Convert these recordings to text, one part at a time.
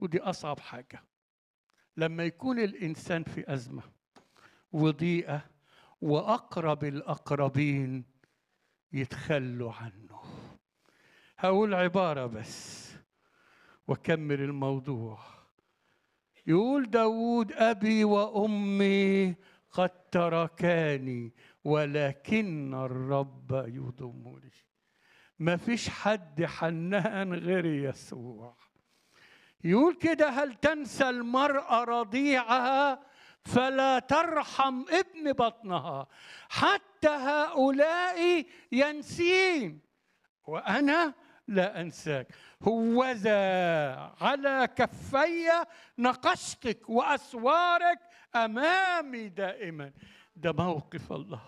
ودي اصعب حاجه لما يكون الانسان في ازمه وضيقه واقرب الاقربين يتخلوا عنه هقول عباره بس واكمل الموضوع يقول داود ابي وامي قد تركاني ولكن الرب يضمني ما فيش حد حنان غير يسوع يقول كده هل تنسى المرأة رضيعها فلا ترحم ابن بطنها حتى هؤلاء ينسين وأنا لا أنساك هوذا على كفي نقشتك وأسوارك أمامي دائما ده موقف الله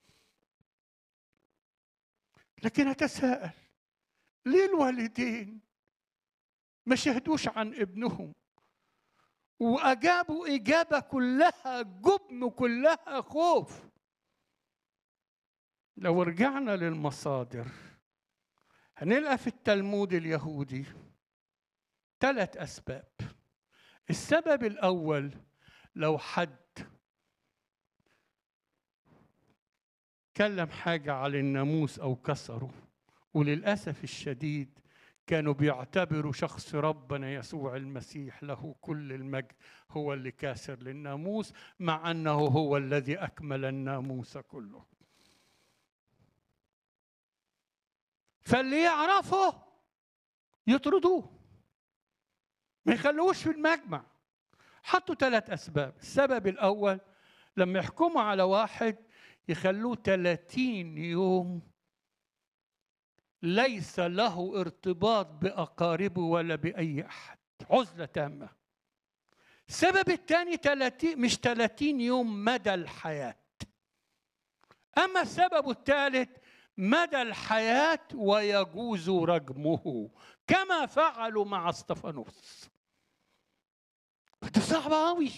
لكن أتساءل ليه الوالدين ما شهدوش عن ابنهم وأجابوا إجابة كلها جبن كلها خوف لو رجعنا للمصادر هنلقى في التلمود اليهودي ثلاث أسباب السبب الأول لو حد كلم حاجة على الناموس أو كسره وللأسف الشديد كانوا بيعتبروا شخص ربنا يسوع المسيح له كل المجد هو اللي كاسر للناموس مع أنه هو الذي أكمل الناموس كله فاللي يعرفه يطردوه ما يخلوش في المجمع حطوا ثلاث أسباب السبب الأول لما يحكموا على واحد يخلوه 30 يوم ليس له ارتباط بأقاربه ولا بأي أحد عزلة تامة السبب الثاني 30 مش 30 يوم مدى الحياة أما السبب الثالث مدى الحياة ويجوز رجمه كما فعلوا مع استفانوس دي صعبة أوي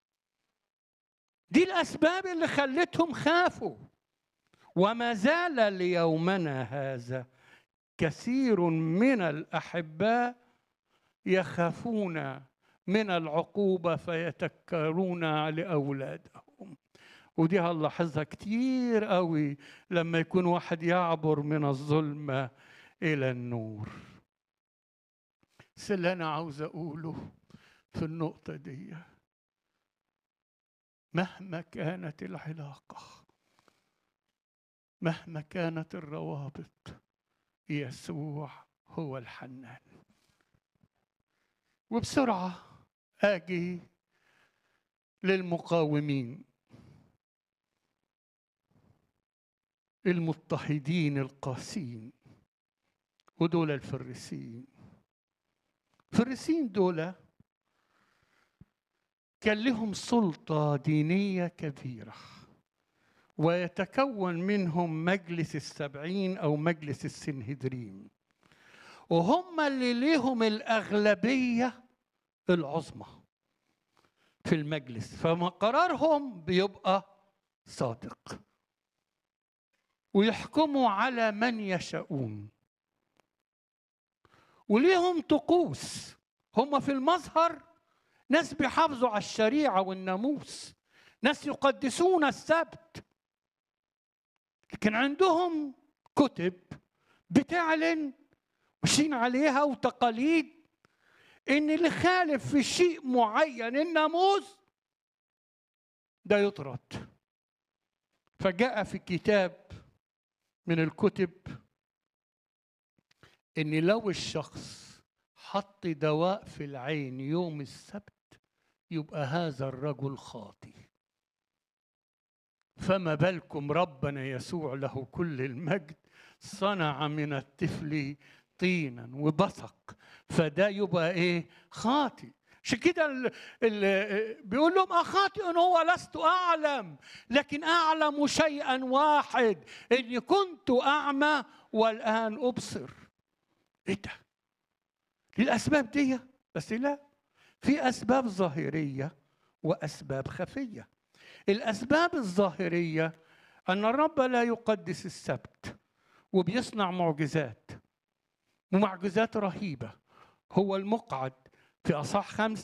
دي الأسباب اللي خلتهم خافوا وما زال ليومنا هذا كثير من الأحباء يخافون من العقوبة فيتكرون لأولادهم ودي هنلاحظها كتير قوي لما يكون واحد يعبر من الظلمة إلى النور بس اللي أنا عاوز أقوله في النقطة دي مهما كانت العلاقة مهما كانت الروابط يسوع هو الحنان وبسرعة آجي للمقاومين المضطهدين القاسين ودول الفريسيين الفريسيين دول كان لهم سلطة دينية كبيرة ويتكون منهم مجلس السبعين أو مجلس السنهدرين وهم اللي ليهم الأغلبية العظمى في المجلس فما قرارهم بيبقى صادق ويحكموا على من يشاءون وليهم طقوس هم في المظهر ناس بيحافظوا على الشريعة والناموس ناس يقدسون السبت لكن عندهم كتب بتعلن ماشيين عليها وتقاليد ان اللي خالف في شيء معين الناموس ده يطرد فجاء في كتاب من الكتب ان لو الشخص حط دواء في العين يوم السبت يبقى هذا الرجل خاطي فما بالكم ربنا يسوع له كل المجد صنع من الطفل طينا وبصق فده يبقى ايه خاطي عشان كده بيقول لهم اخاطئ هو لست اعلم لكن اعلم شيئا واحد اني كنت اعمى والان ابصر ايه ده للاسباب دي بس لا في اسباب ظاهريه واسباب خفيه الاسباب الظاهريه ان الرب لا يقدس السبت وبيصنع معجزات ومعجزات رهيبه هو المقعد في اصح خمس